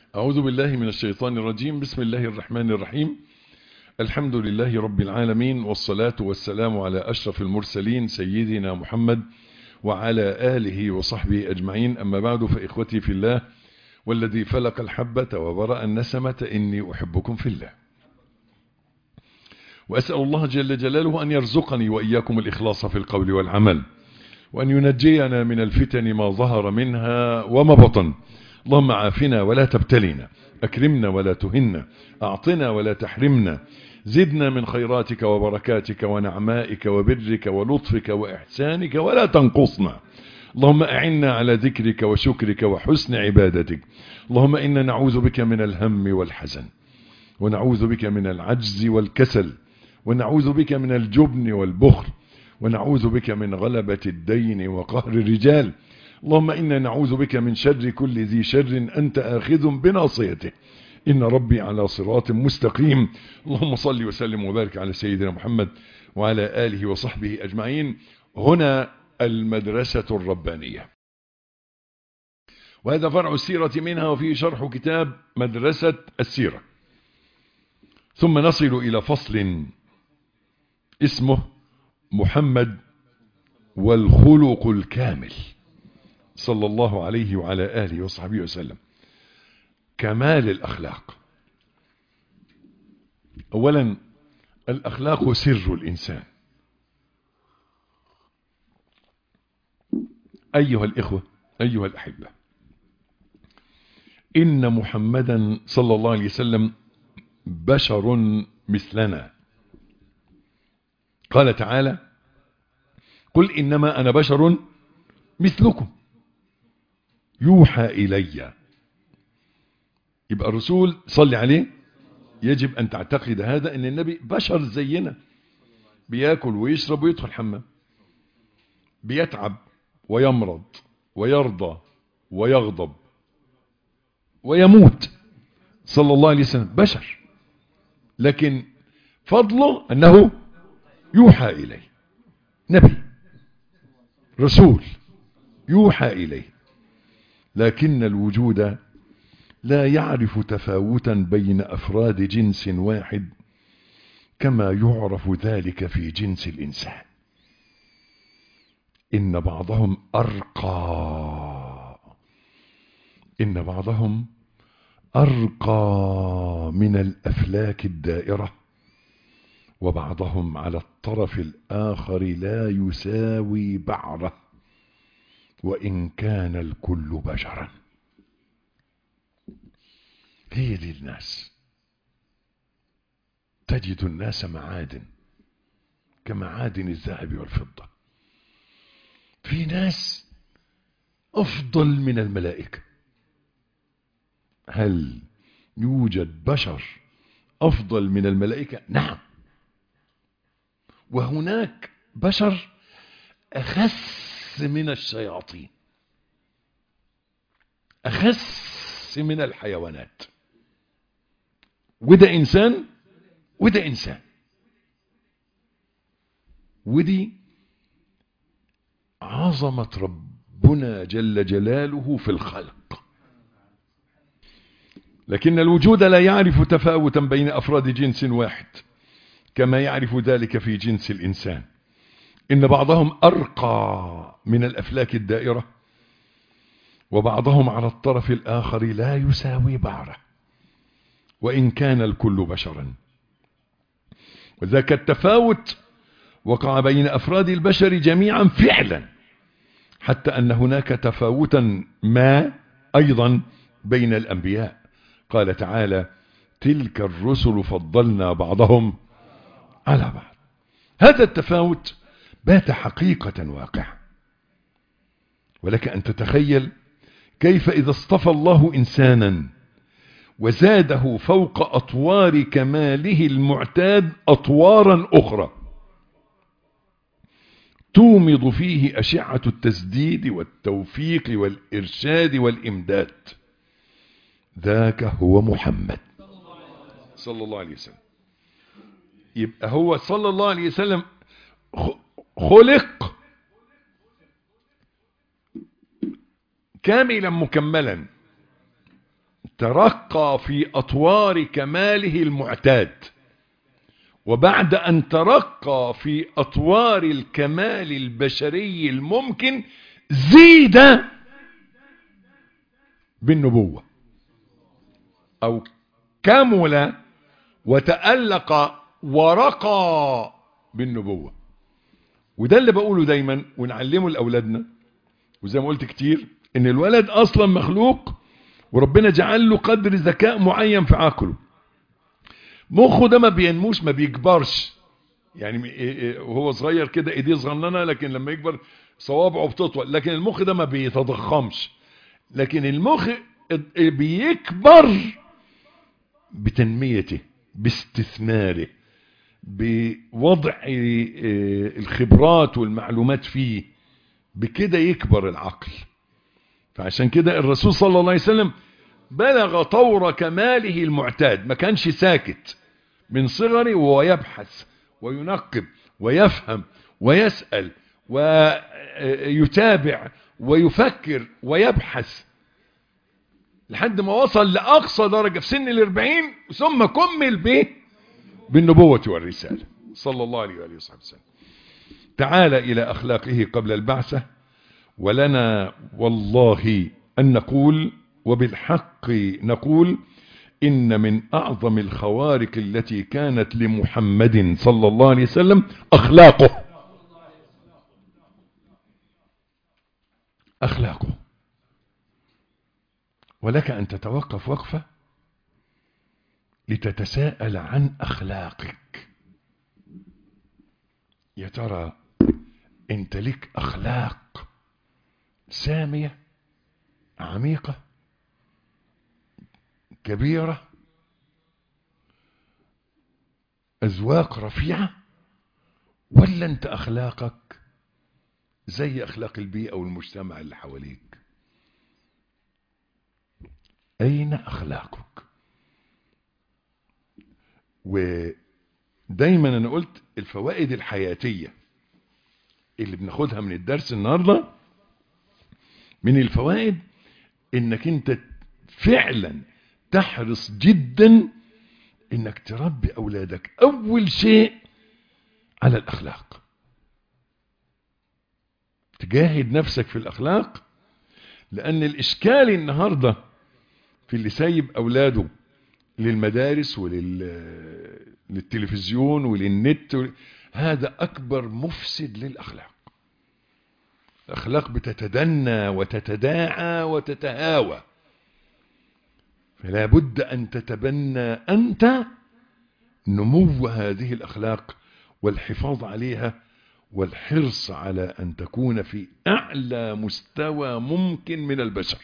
أعوذ بالله من الشيطان الرجيم بسم الله الرحمن الرحيم الحمد لله رب العالمين والصلاة والسلام على أشرف المرسلين سيدنا محمد وعلى آله وصحبه أجمعين أما بعد فإخوتي في الله والذي فلق الحبة وبرأ النسمة إني أحبكم في الله وأسأل الله جل جلاله أن يرزقني وإياكم الإخلاص في القول والعمل وأن ينجينا من الفتن ما ظهر منها وما بطن اللهم عافنا ولا تبتلينا أكرمنا ولا تهنا أعطنا ولا تحرمنا زدنا من خيراتك وبركاتك ونعمائك وبرك ولطفك وإحسانك ولا تنقصنا اللهم أعنا على ذكرك وشكرك وحسن عبادتك اللهم إنا نعوذ بك من الهم والحزن ونعوذ بك من العجز والكسل ونعوذ بك من الجبن والبخل ونعوذ بك من غلبة الدين وقهر الرجال اللهم إنا نعوذ بك من شر كل ذي شر أنت آخذ بناصيته إن ربي على صراط مستقيم اللهم صل وسلم وبارك على سيدنا محمد وعلى آله وصحبه أجمعين هنا المدرسة الربانية وهذا فرع السيرة منها وفيه شرح كتاب مدرسة السيرة ثم نصل إلى فصل اسمه محمد والخلق الكامل صلى الله عليه وعلى آله وصحبه وسلم كمال الأخلاق أولا الأخلاق سر الإنسان أيها الإخوة أيها الأحبة إن محمدا صلى الله عليه وسلم بشر مثلنا قال تعالى قل إنما أنا بشر مثلكم يوحى إلي يبقى الرسول صلي عليه يجب أن تعتقد هذا أن النبي بشر زينا بياكل ويشرب ويدخل حمام بيتعب ويمرض ويرضى ويغضب ويموت صلى الله عليه وسلم بشر لكن فضله أنه يوحى إليه نبي رسول يوحى إليه لكن الوجود لا يعرف تفاوتا بين أفراد جنس واحد كما يعرف ذلك في جنس الإنسان إن بعضهم أرقى إن بعضهم أرقى من الأفلاك الدائرة وبعضهم على الطرف الآخر لا يساوي بعره وإن كان الكل بشرا هي دي الناس تجد الناس معادن كمعادن الذهب والفضة في ناس أفضل من الملائكة هل يوجد بشر أفضل من الملائكة نعم وهناك بشر أخس من الشياطين أخس من الحيوانات وده إنسان وده إنسان ودي عظمة ربنا جل جلاله في الخلق لكن الوجود لا يعرف تفاوتا بين أفراد جنس واحد كما يعرف ذلك في جنس الإنسان إن بعضهم أرقى من الأفلاك الدائرة وبعضهم على الطرف الآخر لا يساوي بعره وإن كان الكل بشرا وذاك التفاوت وقع بين أفراد البشر جميعا فعلا حتى أن هناك تفاوتا ما أيضا بين الأنبياء قال تعالى تلك الرسل فضلنا بعضهم على بعض هذا التفاوت بات حقيقة واقعة ولك أن تتخيل كيف إذا اصطفى الله إنسانا وزاده فوق أطوار كماله المعتاد أطوارا أخرى تومض فيه أشعة التسديد والتوفيق والإرشاد والإمداد ذاك هو محمد صلى الله عليه وسلم يبقى هو صلى الله عليه وسلم خلق كاملا مكملا ترقى في أطوار كماله المعتاد وبعد أن ترقى في أطوار الكمال البشري الممكن زيد بالنبوة أو كمل وتألق ورقى بالنبوة وده اللي بقوله دايما ونعلمه لأولادنا وزي ما قلت كتير ان الولد اصلا مخلوق وربنا جعل له قدر ذكاء معين في عقله مخه ده ما بينموش ما بيكبرش يعني وهو صغير كده ايديه صغننه لكن لما يكبر صوابعه بتطول لكن المخ ده ما بيتضخمش لكن المخ بيكبر بتنميته باستثماره بوضع الخبرات والمعلومات فيه بكده يكبر العقل فعشان كده الرسول صلى الله عليه وسلم بلغ طور كماله المعتاد ما كانش ساكت من صغره وهو يبحث وينقب ويفهم ويسأل ويتابع ويفكر ويبحث لحد ما وصل لأقصى درجة في سن الاربعين ثم كمل به بالنبوة والرسالة صلى الله عليه وآله وصحبه وسلم تعال إلى أخلاقه قبل البعثة ولنا والله أن نقول وبالحق نقول إن من أعظم الخوارق التي كانت لمحمد صلى الله عليه وسلم أخلاقه أخلاقه ولك أن تتوقف وقفة لتتساءل عن أخلاقك يا ترى انت لك أخلاق سامية عميقة كبيرة أذواق رفيعة ولا أنت أخلاقك زي أخلاق البيئة والمجتمع اللي حواليك أين أخلاقك ودايما أنا قلت الفوائد الحياتية اللي بناخدها من الدرس النهاردة من الفوائد انك انت فعلا تحرص جدا انك تربي اولادك اول شيء على الاخلاق تجاهد نفسك في الاخلاق لان الاشكال النهاردة في اللي سايب اولاده للمدارس وللتلفزيون وللنت ول... هذا اكبر مفسد للاخلاق الاخلاق بتتدنى وتتداعى وتتهاوى فلا بد ان تتبنى انت نمو هذه الاخلاق والحفاظ عليها والحرص على ان تكون في اعلى مستوى ممكن من البشر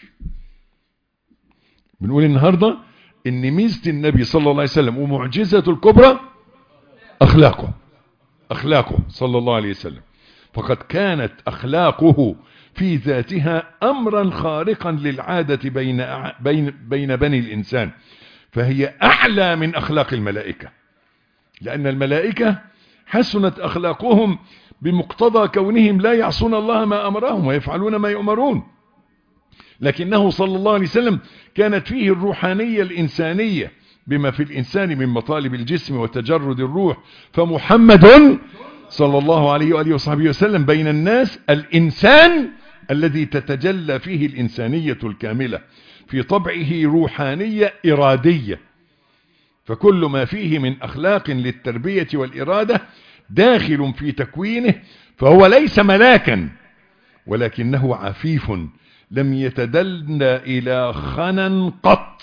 بنقول النهاردة ان ميزة النبي صلى الله عليه وسلم ومعجزته الكبرى اخلاقه اخلاقه صلى الله عليه وسلم فقد كانت اخلاقه في ذاتها امرا خارقا للعادة بين, بين, بين بني الانسان فهي اعلى من اخلاق الملائكة لان الملائكة حسنت اخلاقهم بمقتضى كونهم لا يعصون الله ما امرهم ويفعلون ما يؤمرون لكنه صلى الله عليه وسلم كانت فيه الروحانية الإنسانية بما في الإنسان من مطالب الجسم وتجرد الروح فمحمد صلى الله عليه وآله وصحبه وسلم بين الناس الإنسان الذي تتجلى فيه الإنسانية الكاملة في طبعه روحانية إرادية فكل ما فيه من أخلاق للتربية والإرادة داخل في تكوينه فهو ليس ملاكا ولكنه عفيف لم يتدلى إلى خنا قط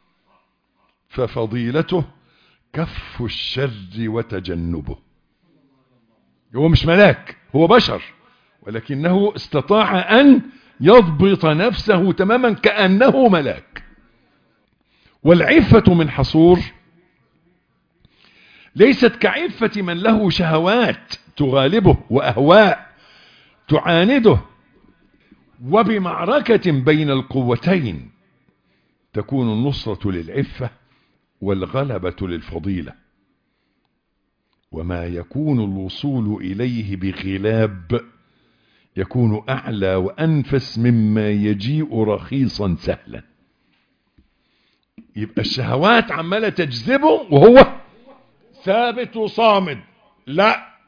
ففضيلته كف الشر وتجنبه هو مش ملاك هو بشر ولكنه استطاع أن يضبط نفسه تماما كأنه ملاك والعفة من حصور ليست كعفة من له شهوات تغالبه وأهواء تعانده وبمعركة بين القوتين تكون النصرة للعفة والغلبة للفضيلة وما يكون الوصول إليه بغلاب يكون أعلى وأنفس مما يجيء رخيصا سهلا يبقى الشهوات عمالة تجذبه وهو ثابت وصامد لا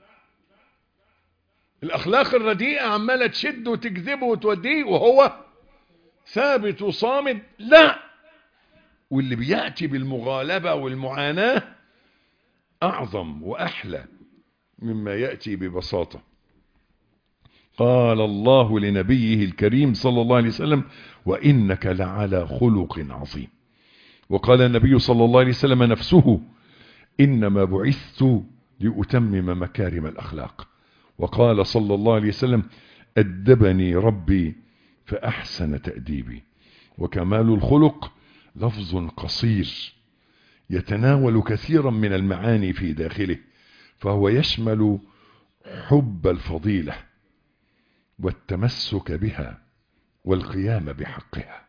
الأخلاق الرديئة عمالة تشد وتجذبه وتوديه وهو ثابت وصامد لا واللي بيأتي بالمغالبة والمعاناة أعظم وأحلى مما يأتي ببساطة قال الله لنبيه الكريم صلى الله عليه وسلم وإنك لعلى خلق عظيم وقال النبي صلى الله عليه وسلم نفسه إنما بعثت لأتمم مكارم الأخلاق وقال صلى الله عليه وسلم أدبني ربي فأحسن تأديبي وكمال الخلق لفظ قصير يتناول كثيرا من المعاني في داخله فهو يشمل حب الفضيلة والتمسك بها والقيام بحقها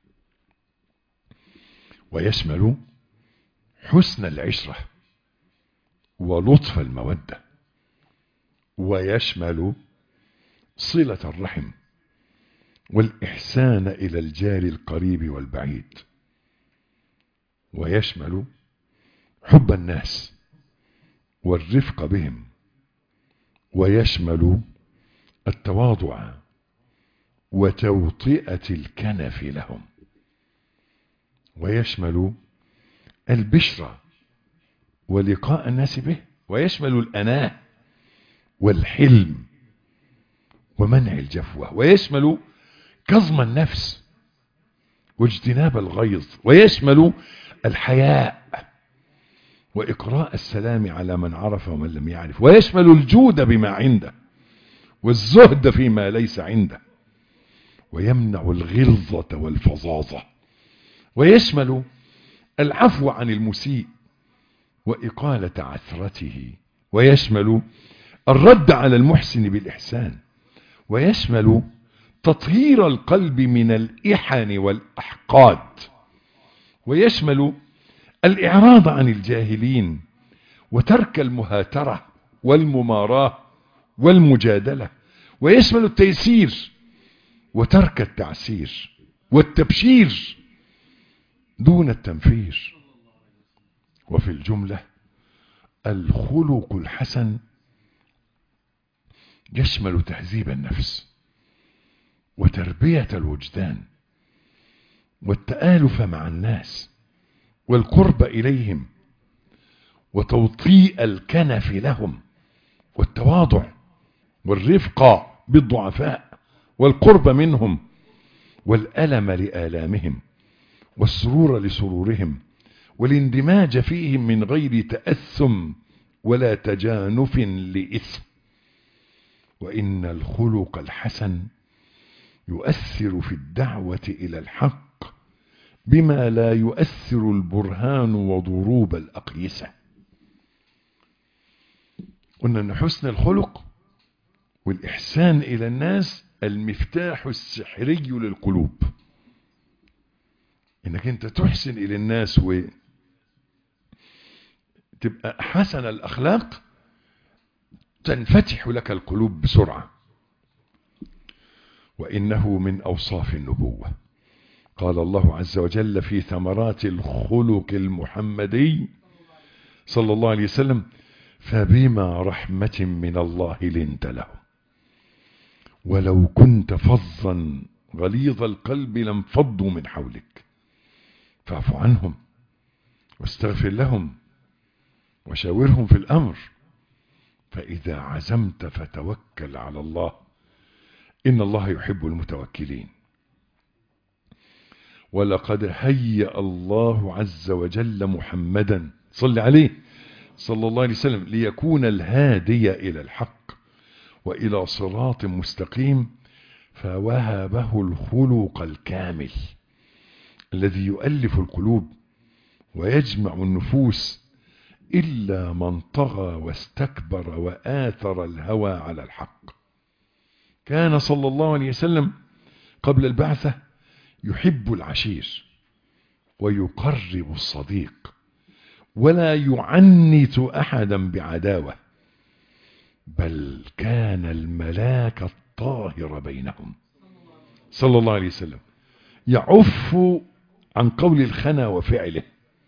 ويشمل حسن العشرة ولطف المودة ويشمل صلة الرحم والإحسان إلى الجار القريب والبعيد ويشمل حب الناس والرفق بهم ويشمل التواضع وتوطئة الكنف لهم ويشمل البشرة ولقاء الناس به ويشمل الأناه والحلم ومنع الجفوة ويشمل كظم النفس واجتناب الغيظ ويشمل الحياء وإقراء السلام على من عرف ومن لم يعرف ويشمل الجود بما عنده والزهد فيما ليس عنده ويمنع الغلظة والفظاظة ويشمل العفو عن المسيء وإقالة عثرته ويشمل الرد على المحسن بالإحسان ويشمل تطهير القلب من الإحن والأحقاد ويشمل الإعراض عن الجاهلين وترك المهاترة والمماراة والمجادلة ويشمل التيسير وترك التعسير والتبشير دون التنفير وفي الجملة الخلق الحسن يشمل تهذيب النفس وتربية الوجدان والتآلف مع الناس والقرب إليهم وتوطيء الكنف لهم والتواضع والرفق بالضعفاء والقرب منهم والألم لآلامهم والسرور لسرورهم والاندماج فيهم من غير تأثم ولا تجانف لإثم وإن الخلق الحسن يؤثر في الدعوة إلى الحق بما لا يؤثر البرهان وضروب الأقيسة قلنا أن حسن الخلق والإحسان إلى الناس المفتاح السحري للقلوب انك انت تحسن الى الناس و تبقى حسن الاخلاق تنفتح لك القلوب بسرعة وانه من اوصاف النبوة قال الله عز وجل في ثمرات الخلق المحمدي صلى الله عليه وسلم فبما رحمة من الله لنت لهم ولو كنت فظا غليظ القلب لانفضوا من حولك فاعف عنهم واستغفر لهم وشاورهم في الأمر فإذا عزمت فتوكل على الله إن الله يحب المتوكلين ولقد هيأ الله عز وجل محمدا صل عليه صلى الله عليه وسلم ليكون الهادي إلى الحق وإلى صراط مستقيم فوهبه الخلق الكامل الذي يؤلف القلوب ويجمع النفوس إلا من طغى واستكبر وآثر الهوى على الحق كان صلى الله عليه وسلم قبل البعثة يحب العشير ويقرب الصديق ولا يعنت أحدا بعداوة بل كان الملاك الطاهر بينهم صلى الله عليه وسلم يعف عن قول الخنا وفعله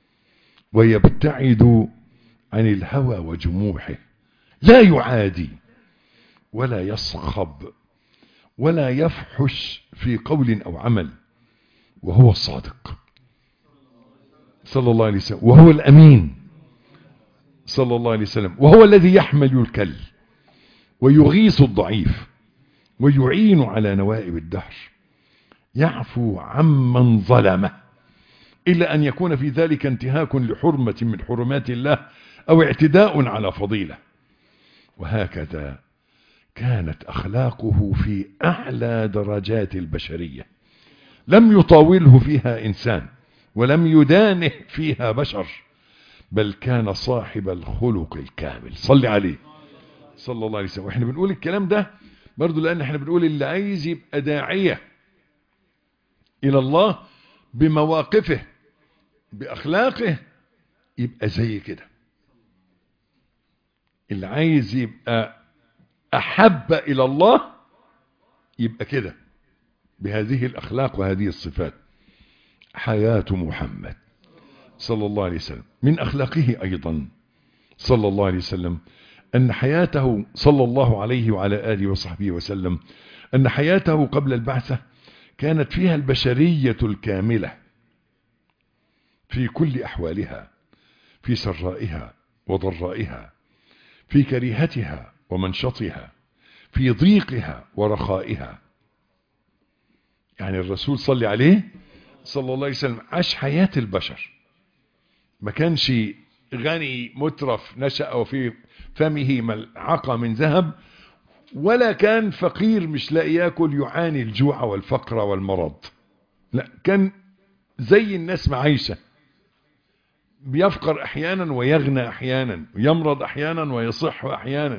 ويبتعد عن الهوى وجموحه لا يعادي ولا يصخب ولا يفحش في قول أو عمل وهو الصادق صلى الله عليه وسلم وهو الأمين صلى الله عليه وسلم وهو الذي يحمل الكل ويغيث الضعيف ويعين على نوائب الدهر يعفو عمن ظلمه إلا أن يكون في ذلك انتهاك لحرمة من حرمات الله أو اعتداء على فضيلة وهكذا كانت أخلاقه في أعلى درجات البشرية لم يطاوله فيها إنسان ولم يدانه فيها بشر بل كان صاحب الخلق الكامل صلي عليه صلى الله عليه وسلم واحنا بنقول الكلام ده برضو لأن احنا بنقول اللي عايز يبقى داعية إلى الله بمواقفه بأخلاقه يبقى زي كده اللي عايز يبقى أحب إلى الله يبقى كده بهذه الأخلاق وهذه الصفات حياة محمد صلى الله عليه وسلم من أخلاقه أيضا صلى الله عليه وسلم أن حياته صلى الله عليه وعلى آله وصحبه وسلم أن حياته قبل البعثة كانت فيها البشرية الكاملة في كل أحوالها في سرائها وضرائها في كريهتها ومنشطها في ضيقها ورخائها يعني الرسول صلى عليه صلى الله عليه وسلم عاش حياة البشر ما كانش غني مترف نشأ وفي فمه ملعقة من ذهب ولا كان فقير مش لاقي ياكل يعاني الجوع والفقر والمرض لا كان زي الناس معيشة بيفقر احيانا ويغنى احيانا يمرض احيانا ويصح احيانا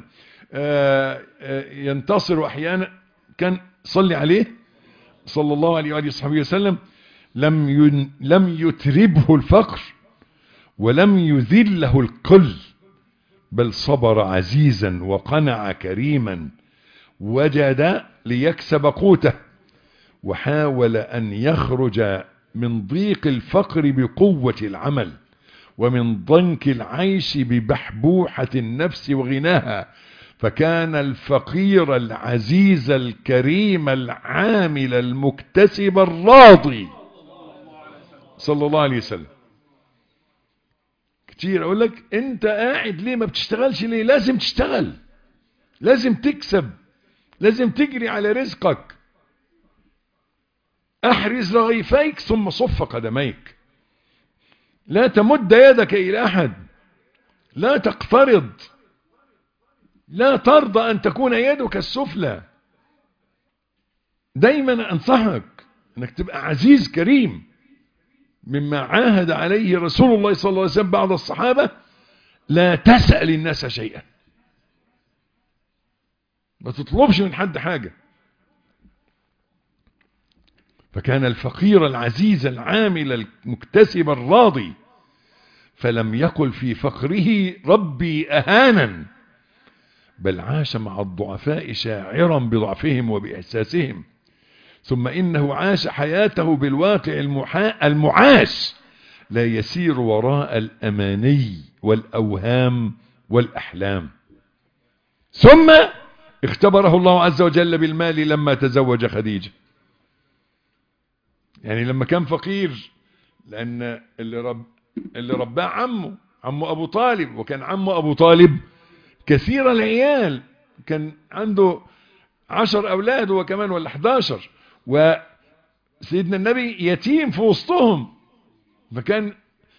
ينتصر احيانا كان صلي عليه صلى الله عليه وآله وصحبه وسلم لم ين لم يتربه الفقر ولم يذله القل بل صبر عزيزا وقنع كريما وجد ليكسب قوته وحاول أن يخرج من ضيق الفقر بقوة العمل ومن ضنك العيش ببحبوحة النفس وغناها فكان الفقير العزيز الكريم العامل المكتسب الراضي صلى الله عليه وسلم كتير اقول لك انت قاعد ليه ما بتشتغلش ليه لازم تشتغل لازم تكسب لازم تجري على رزقك احرز رغيفيك ثم صف قدميك لا تمد يدك الى احد لا تقترض لا ترضى ان تكون يدك السفلى دايما انصحك انك تبقى عزيز كريم مما عاهد عليه رسول الله صلى الله عليه وسلم بعض الصحابة لا تسأل الناس شيئا ما تطلبش من حد حاجة فكان الفقير العزيز العامل المكتسب الراضي فلم يقل في فقره ربي أهانا بل عاش مع الضعفاء شاعرا بضعفهم وبإحساسهم ثم إنه عاش حياته بالواقع المعاش لا يسير وراء الأماني والأوهام والأحلام ثم اختبره الله عز وجل بالمال لما تزوج خديجة يعني لما كان فقير لأن اللي, رب اللي رباه عمه عمه أبو طالب وكان عمه أبو طالب كثير العيال كان عنده عشر أولاد هو كمان ولا 11 وسيدنا النبي يتيم في وسطهم فكان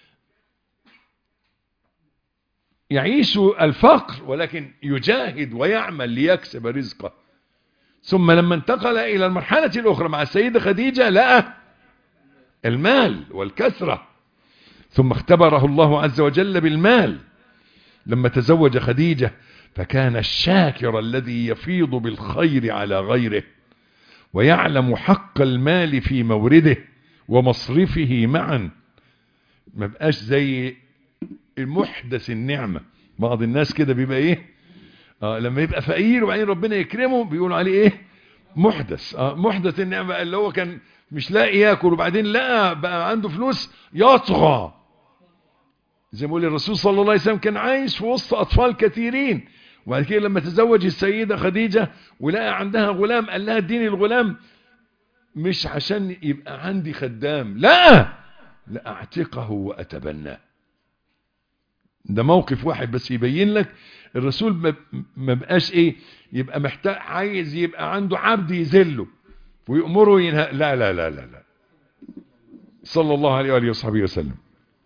يعيش الفقر ولكن يجاهد ويعمل ليكسب رزقه ثم لما انتقل إلى المرحلة الأخرى مع السيدة خديجة لقى المال والكثرة ثم اختبره الله عز وجل بالمال لما تزوج خديجة فكان الشاكر الذي يفيض بالخير على غيره ويعلم حق المال في مورده ومصرفه معا ما بقاش زي المحدث النعمة بعض الناس كده بيبقى ايه آه لما يبقى فقير وبعدين ربنا يكرمه بيقولوا عليه ايه محدث آه محدث النعمة اللي هو كان مش لاقي ياكل وبعدين لقى بقى عنده فلوس يطغى زي ما بيقول الرسول صلى الله عليه وسلم كان عايش في وسط أطفال كثيرين وبعد كده لما تزوج السيدة خديجة ولقى عندها غلام قال لها اديني الغلام مش عشان يبقى عندي خدام لا لأعتقه وأتبناه ده موقف واحد بس يبين لك الرسول ما بقاش ايه يبقى محتاج عايز يبقى عنده عبد يذله ويأمره ينهى لا لا لا لا لا صلى الله عليه وآله وصحبه وسلم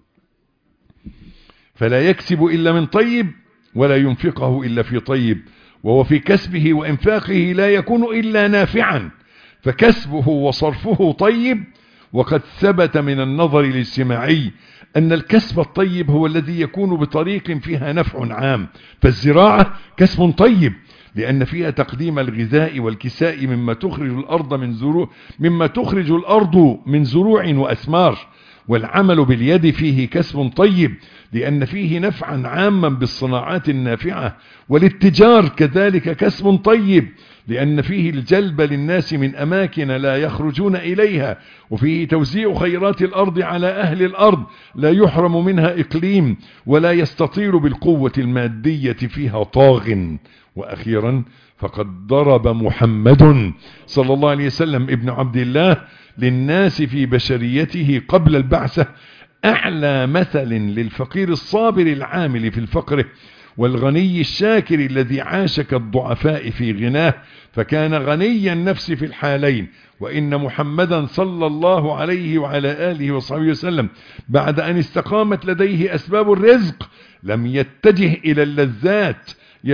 فلا يكسب إلا من طيب ولا ينفقه إلا في طيب وهو في كسبه وإنفاقه لا يكون إلا نافعا فكسبه وصرفه طيب وقد ثبت من النظر الاجتماعي أن الكسب الطيب هو الذي يكون بطريق فيها نفع عام فالزراعة كسب طيب لأن فيها تقديم الغذاء والكساء مما تخرج الأرض من زروع مما تخرج الأرض من زروع وأثمار والعمل باليد فيه كسب طيب لأن فيه نفعا عاما بالصناعات النافعة والاتجار كذلك كسب طيب لأن فيه الجلب للناس من أماكن لا يخرجون إليها وفيه توزيع خيرات الأرض على أهل الأرض لا يحرم منها إقليم ولا يستطيل بالقوة المادية فيها طاغ وأخيرا فقد ضرب محمد صلى الله عليه وسلم ابن عبد الله للناس في بشريته قبل البعثة أعلى مثل للفقير الصابر العامل في الفقر والغني الشاكر الذي عاش كالضعفاء في غناه فكان غني النفس في الحالين وإن محمدا صلى الله عليه وعلى آله وصحبه وسلم بعد أن استقامت لديه أسباب الرزق لم يتجه إلى اللذات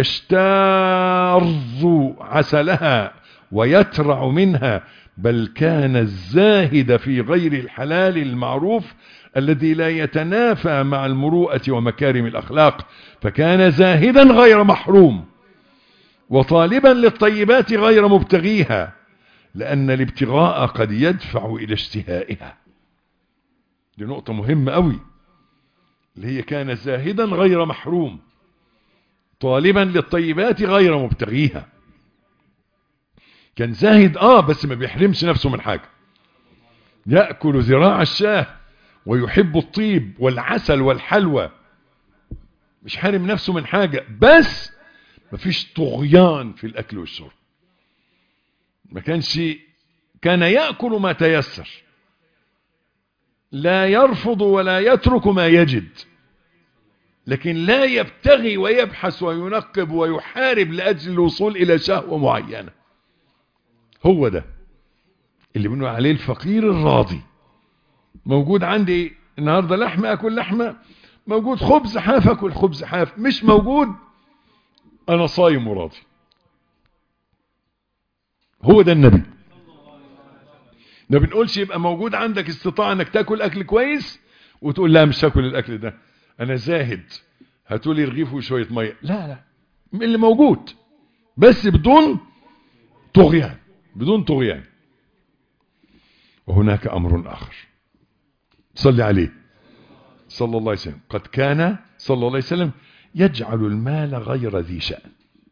يشتارز عسلها ويترع منها بل كان الزاهد في غير الحلال المعروف الذي لا يتنافى مع المروءة ومكارم الأخلاق فكان زاهدا غير محروم وطالبا للطيبات غير مبتغيها لأن الابتغاء قد يدفع إلى اشتهائها دي نقطة مهمة قوي اللي هي كان زاهدا غير محروم طالبا للطيبات غير مبتغيها كان زاهد اه بس ما بيحرمش نفسه من حاجة يأكل ذراع الشاه ويحب الطيب والعسل والحلوى مش حارم نفسه من حاجة بس مفيش طغيان في الأكل والشرب ما كانش كان يأكل ما تيسر لا يرفض ولا يترك ما يجد لكن لا يبتغي ويبحث وينقب ويحارب لأجل الوصول إلى شهوة معينة هو ده اللي بنقول عليه الفقير الراضي موجود عندي النهاردة لحمة أكل لحمة موجود خبز حاف أكل خبز حاف مش موجود أنا صايم وراضي هو ده النبي ما بنقولش يبقى موجود عندك استطاعة انك تاكل اكل كويس وتقول لا مش هاكل الاكل ده انا زاهد هاتولي رغيف وشوية مية لا لا من اللي موجود بس بدون طغيان بدون طغيان وهناك امر اخر صلي عليه صلى الله عليه وسلم قد كان صلى الله عليه وسلم يجعل المال غير ذي شأن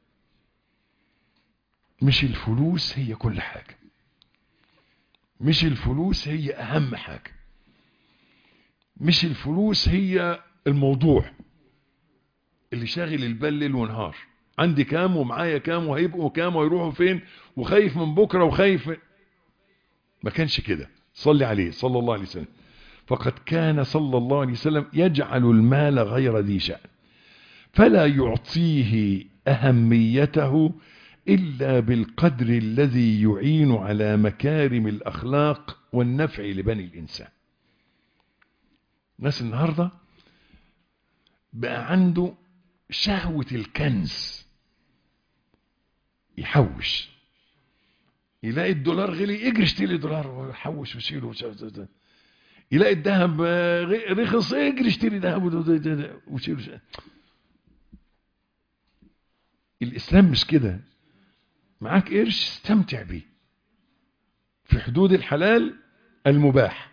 مش الفلوس هي كل حاجة مش الفلوس هي أهم حاجة مش الفلوس هي الموضوع اللي شاغل البال ليل ونهار عندي كام ومعايا كام وهيبقوا كام ويروحوا فين وخايف من بكرة وخايف من... ما كانش كده صلي عليه صلى الله عليه وسلم فقد كان صلى الله عليه وسلم يجعل المال غير ذي شأن فلا يعطيه أهميته إلا بالقدر الذي يعين على مكارم الأخلاق والنفع لبني الإنسان ناس النهاردة بقى عنده شهوة الكنز يحوش يلاقي الدولار غلي يجري اشتري دولار ويحوش ويشيله يلاقي الذهب رخص يجري اشتري ذهب ويشيله الإسلام مش كده معاك قرش استمتع بيه في حدود الحلال المباح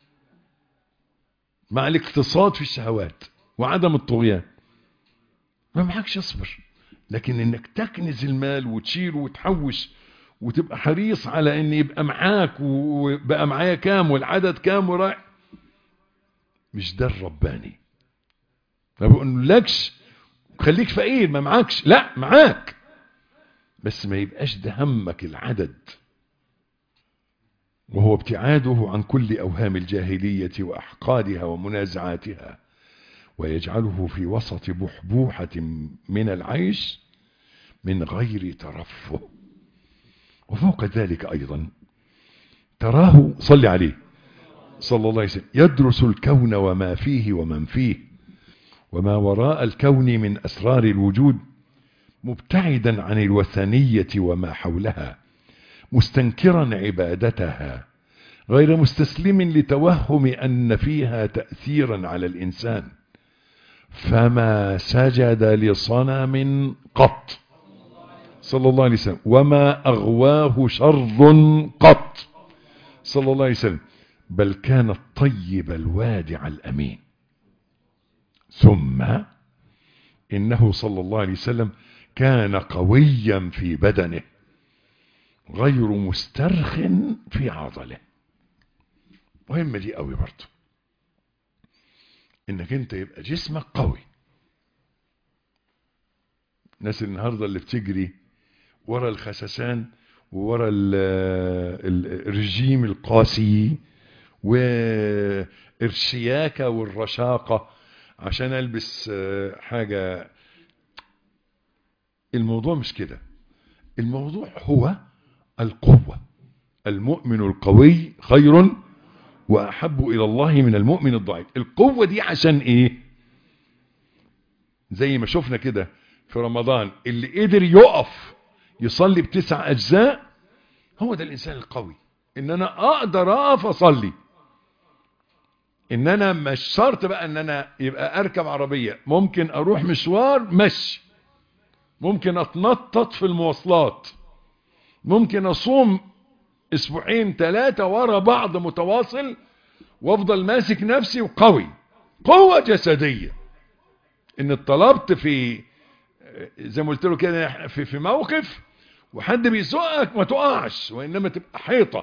مع الاقتصاد في الشهوات وعدم الطغيان ما معكش اصبر لكن انك تكنز المال وتشيله وتحوش وتبقى حريص على ان يبقى معاك وبقى معايا كام والعدد كام ورايح مش ده الرباني ما بقولكش خليك فقير ما معاكش لا معاك بس ما يبقاش ده همك العدد وهو ابتعاده عن كل أوهام الجاهلية وأحقادها ومنازعاتها ويجعله في وسط بحبوحة من العيش من غير ترفه وفوق ذلك أيضا تراه صلي عليه صلى الله عليه وسلم يدرس الكون وما فيه ومن فيه وما وراء الكون من أسرار الوجود مبتعدا عن الوثنية وما حولها مستنكرا عبادتها غير مستسلم لتوهم أن فيها تأثيرا على الإنسان فما سجد لصنم قط صلى الله عليه وسلم وما أغواه شر قط صلى الله عليه وسلم بل كان الطيب الوادع الأمين ثم إنه صلى الله عليه وسلم كان قويا في بدنه غير مسترخ في عضله مهمة دي قوي برضه انك انت يبقى جسمك قوي الناس النهارده اللي بتجري ورا الخسسان وورا الرجيم القاسي والشياكة والرشاقة عشان البس حاجة الموضوع مش كده الموضوع هو القوة المؤمن القوي خير وأحب إلى الله من المؤمن الضعيف القوة دي عشان إيه زي ما شفنا كده في رمضان اللي قدر يقف يصلي بتسع أجزاء هو ده الإنسان القوي إن أنا أقدر أقف أصلي إن أنا مش شرط بقى إن أنا يبقى أركب عربية ممكن أروح مشوار مشي ممكن أتنطط في المواصلات ممكن أصوم اسبوعين ثلاثة ورا بعض متواصل وافضل ماسك نفسي وقوي قوة جسدية ان طلبت في زي ما قلت له كده في, في موقف وحد بيسوقك ما تقعش وانما تبقى حيطة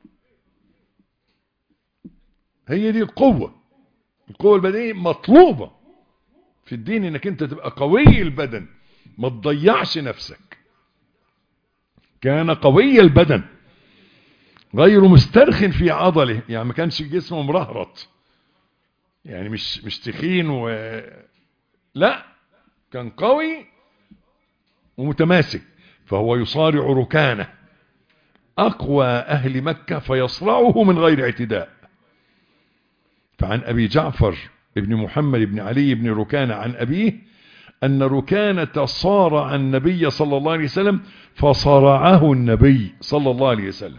هي دي القوة القوة البدنية مطلوبة في الدين انك انت تبقى قوي البدن ما تضيعش نفسك كان قوي البدن غير مسترخ في عضله يعني ما كانش جسمه مرهرط يعني مش مش تخين و لا كان قوي ومتماسك فهو يصارع ركانه اقوى اهل مكة فيصرعه من غير اعتداء فعن ابي جعفر ابن محمد بن علي بن ركانة عن ابيه ان ركانة صارع النبي صلى الله عليه وسلم فصرعه النبي صلى الله عليه وسلم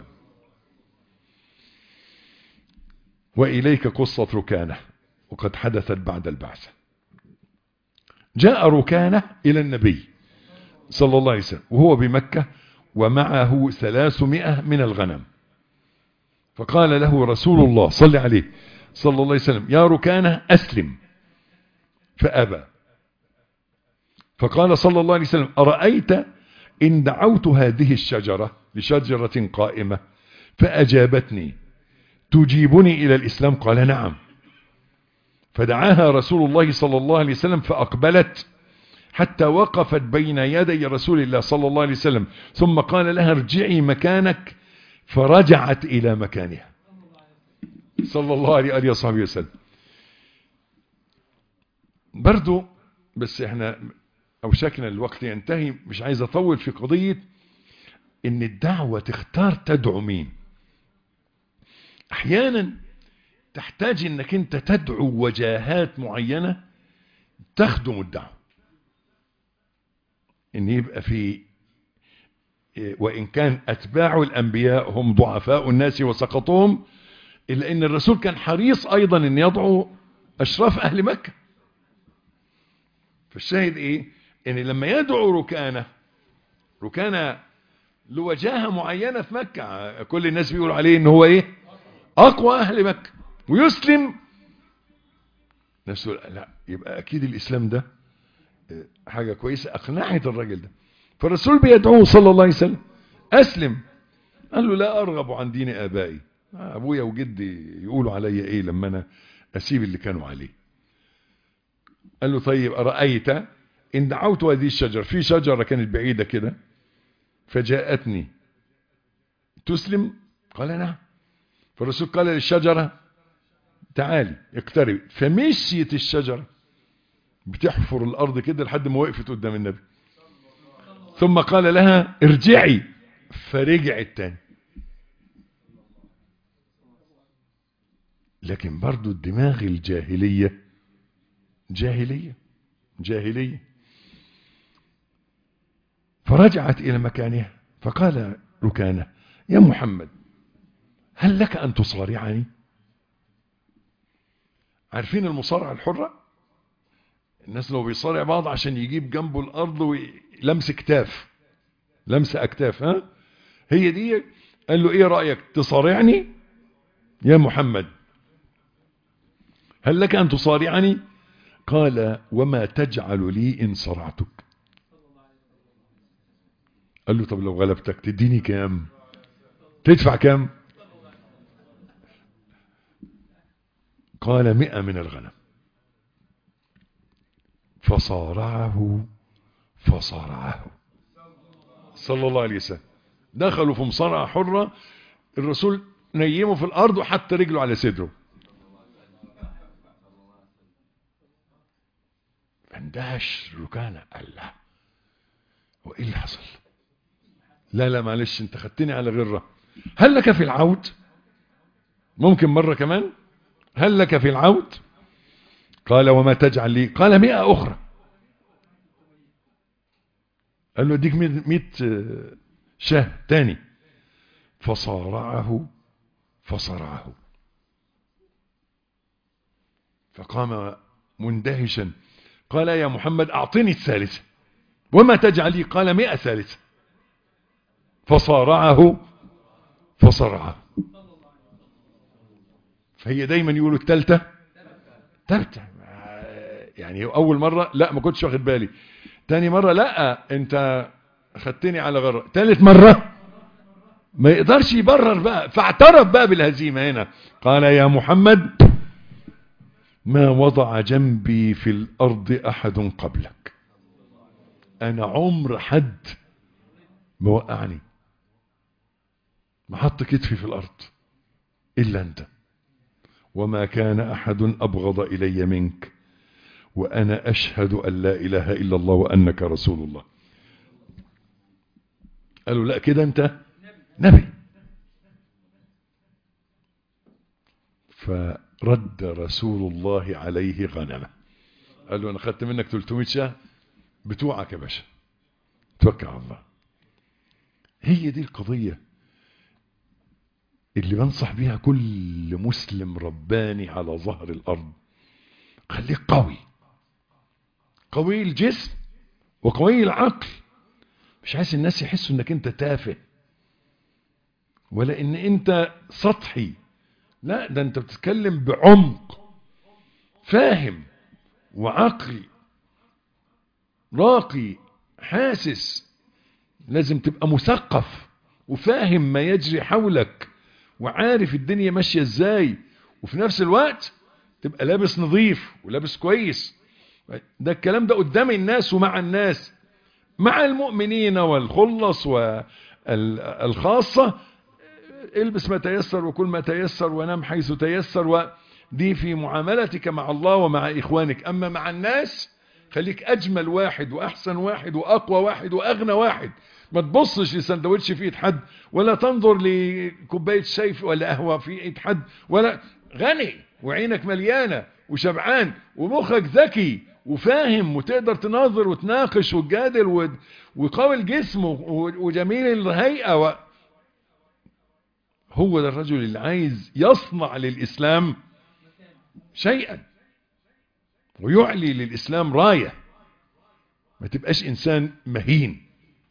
وإليك قصة ركانة وقد حدثت بعد البعثة جاء ركانة إلى النبي صلى الله عليه وسلم وهو بمكة ومعه ثلاثمائة من الغنم فقال له رسول الله صلى عليه صلى الله عليه وسلم يا ركانة أسلم فأبى فقال صلى الله عليه وسلم أرأيت إن دعوت هذه الشجرة لشجرة قائمة فأجابتني تجيبني إلى الإسلام قال نعم فدعاها رسول الله صلى الله عليه وسلم فأقبلت حتى وقفت بين يدي رسول الله صلى الله عليه وسلم ثم قال لها ارجعي مكانك فرجعت إلى مكانها صلى الله عليه وصحبه وسلم برضو بس احنا أوشكنا الوقت ينتهي مش عايز أطول في قضية ان الدعوة تختار تدعو مين احيانا تحتاج انك انت تدعو وجاهات معينة تخدم الدعوة ان يبقى في وان كان اتباع الانبياء هم ضعفاء الناس وسقطهم الا ان الرسول كان حريص ايضا ان يدعو اشراف اهل مكة فالشاهد ايه ان لما يدعو ركانة ركانة له وجاهة معينة في مكة كل الناس بيقولوا عليه ان هو ايه اقوى اهل مكة ويسلم نفسه لا يبقى اكيد الاسلام ده حاجة كويسة اقنعت الراجل ده فالرسول بيدعوه صلى الله عليه وسلم أسلم قال له لا أرغب عن دين آبائي أبويا وجدي يقولوا علي إيه لما أنا أسيب اللي كانوا عليه قال له طيب أرأيت إن دعوت هذه الشجرة في شجرة كانت بعيدة كده فجاءتني تسلم قال نعم فالرسول قال للشجرة تعالي اقترب فمشيت الشجرة بتحفر الأرض كده لحد ما وقفت قدام النبي ثم قال لها ارجعي فرجعت تاني لكن برضو الدماغ الجاهلية جاهلية جاهلية فرجعت إلى مكانها فقال ركانة يا محمد هل لك أن تصارعني عارفين المصارعة الحرة الناس لو بيصارع بعض عشان يجيب جنبه الأرض ولمس كتاف لمس أكتاف ها هي دي قال له ايه رأيك تصارعني يا محمد هل لك أن تصارعني قال وما تجعل لي إن صرعتك قال له طب لو غلبتك تديني كام تدفع كام قال مئة من الغنم فصارعه فصارعه صلى الله عليه وسلم دخلوا في مصارعة حرة الرسول نيمه في الأرض وحط رجله على صدره فاندهش ركانة قال لا وايه اللي حصل لا لا معلش انت خدتني على غرة هل لك في العود ممكن مرة كمان هل لك في العود قال وما تجعل لي قال مئة أخرى قال له اديك مئة شاه تاني فصارعه فصرعه فقام مندهشا قال يا محمد أعطني الثالثة وما تجعل لي قال مئة ثالثة فصارعه فصرعه فهي دايما يقولوا التالتة تالتة يعني أول مرة لا ما كنتش واخد بالي تاني مرة لا انت خدتني على غرة تالت مرة ما يقدرش يبرر بقى فاعترف بقى بالهزيمة هنا قال يا محمد ما وضع جنبي في الأرض أحد قبلك أنا عمر حد ما وقعني ما حط كتفي في الأرض إلا أنت وما كان أحد أبغض إلي منك وأنا أشهد أن لا إله إلا الله وأنك رسول الله قالوا لا كده أنت نبي فرد رسول الله عليه غنمه قال له أنا خدت منك 300 شاه بتوعك يا باشا توكل على الله هي دي القضية اللي بنصح بيها كل مسلم رباني على ظهر الأرض خليك قوي قوي الجسم وقوي العقل مش عايز الناس يحسوا انك انت تافه ولا ان انت سطحي لا ده انت بتتكلم بعمق فاهم وعقل راقي حاسس لازم تبقى مثقف وفاهم ما يجري حولك وعارف الدنيا ماشية ازاي وفي نفس الوقت تبقى لابس نظيف ولابس كويس ده الكلام ده قدام الناس ومع الناس مع المؤمنين والخلص والخاصة البس ما تيسر وكل ما تيسر ونام حيث تيسر ودي في معاملتك مع الله ومع إخوانك أما مع الناس خليك أجمل واحد وأحسن واحد وأقوى واحد وأغنى واحد ما تبصش لسندوتش في ايد حد ولا تنظر لكوبايه شاي ولا قهوه في ايد حد ولا غني وعينك مليانه وشبعان ومخك ذكي وفاهم وتقدر تناظر وتناقش وتجادل وقوي الجسم وجميل الهيئه و... هو ده الرجل اللي عايز يصنع للاسلام شيئا ويعلي للاسلام رايه ما تبقاش انسان مهين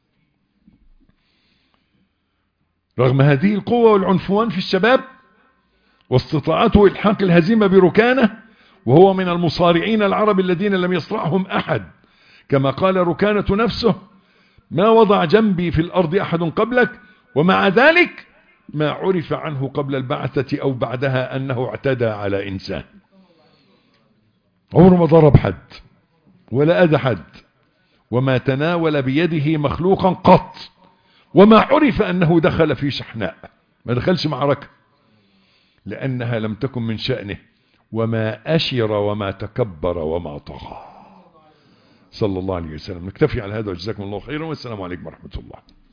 رغم هذه القوة والعنفوان في الشباب واستطاعته إلحاق الهزيمة بركانه وهو من المصارعين العرب الذين لم يصرعهم أحد كما قال ركانة نفسه ما وضع جنبي في الأرض أحد قبلك ومع ذلك ما عرف عنه قبل البعثة أو بعدها أنه اعتدى على إنسان عمره ما ضرب حد ولا أذى حد وما تناول بيده مخلوقا قط وما عرف أنه دخل في شحناء ما دخلش معركة لأنها لم تكن من شأنه وما أشر وما تكبر وما طغى صلى الله عليه وسلم نكتفي على هذا وجزاكم الله خيرا والسلام عليكم ورحمة الله